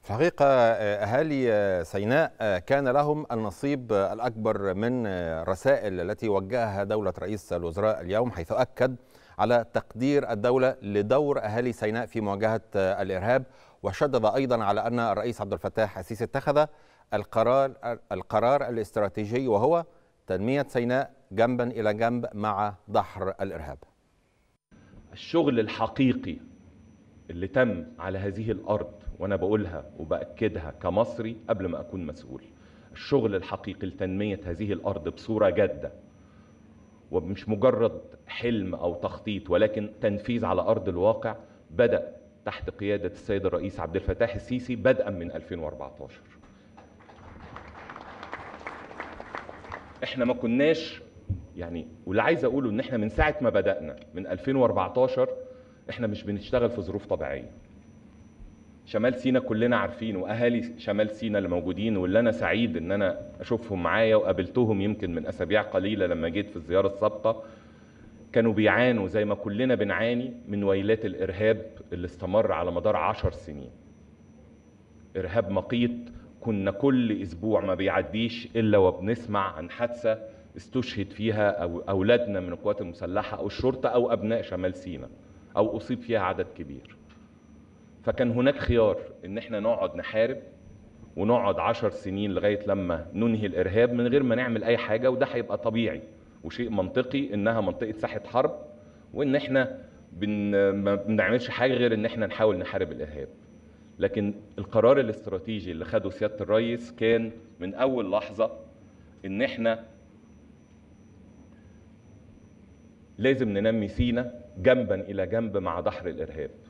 الحقيقة أهالي سيناء كان لهم النصيب الأكبر من الرسائل التي وجهها دولة رئيس الوزراء اليوم حيث أكد على تقدير الدولة لدور أهالي سيناء في مواجهة الإرهاب وشدد أيضا على أن الرئيس عبد الفتاح السيسي اتخذ القرار القرار الاستراتيجي وهو تنمية سيناء جنبا إلى جنب مع دحر الإرهاب الشغل الحقيقي اللي تم على هذه الأرض وأنا بقولها وبأكدها كمصري قبل ما أكون مسؤول الشغل الحقيقي لتنمية هذه الأرض بصورة جادة ومش مجرد حلم أو تخطيط ولكن تنفيذ على أرض الواقع بدأ تحت قيادة السيد الرئيس عبد الفتاح السيسي بدءا من 2014 احنا ما كناش يعني واللي عايز اقوله ان احنا من ساعه ما بدانا من 2014 احنا مش بنشتغل في ظروف طبيعيه شمال سينا كلنا عارفين واهالي شمال سينا اللي موجودين واللي انا سعيد ان انا اشوفهم معايا وقابلتهم يمكن من اسابيع قليله لما جيت في الزياره السابقه كانوا بيعانوا زي ما كلنا بنعاني من ويلات الارهاب اللي استمر على مدار عشر سنين ارهاب مقيت كنا كل اسبوع ما بيعديش الا وبنسمع عن حادثه استشهد فيها أو اولادنا من القوات المسلحه او الشرطه او ابناء شمال سيناء او اصيب فيها عدد كبير فكان هناك خيار ان احنا نقعد نحارب ونقعد عشر سنين لغايه لما ننهي الارهاب من غير ما نعمل اي حاجه وده هيبقى طبيعي وشيء منطقي انها منطقه ساحه حرب وان احنا بن ما بنعملش حاجه غير ان احنا نحاول نحارب الارهاب لكن القرار الاستراتيجي اللي خده سياده الرئيس كان من اول لحظه ان احنا لازم ننمي سينا جنبا الى جنب مع دحر الارهاب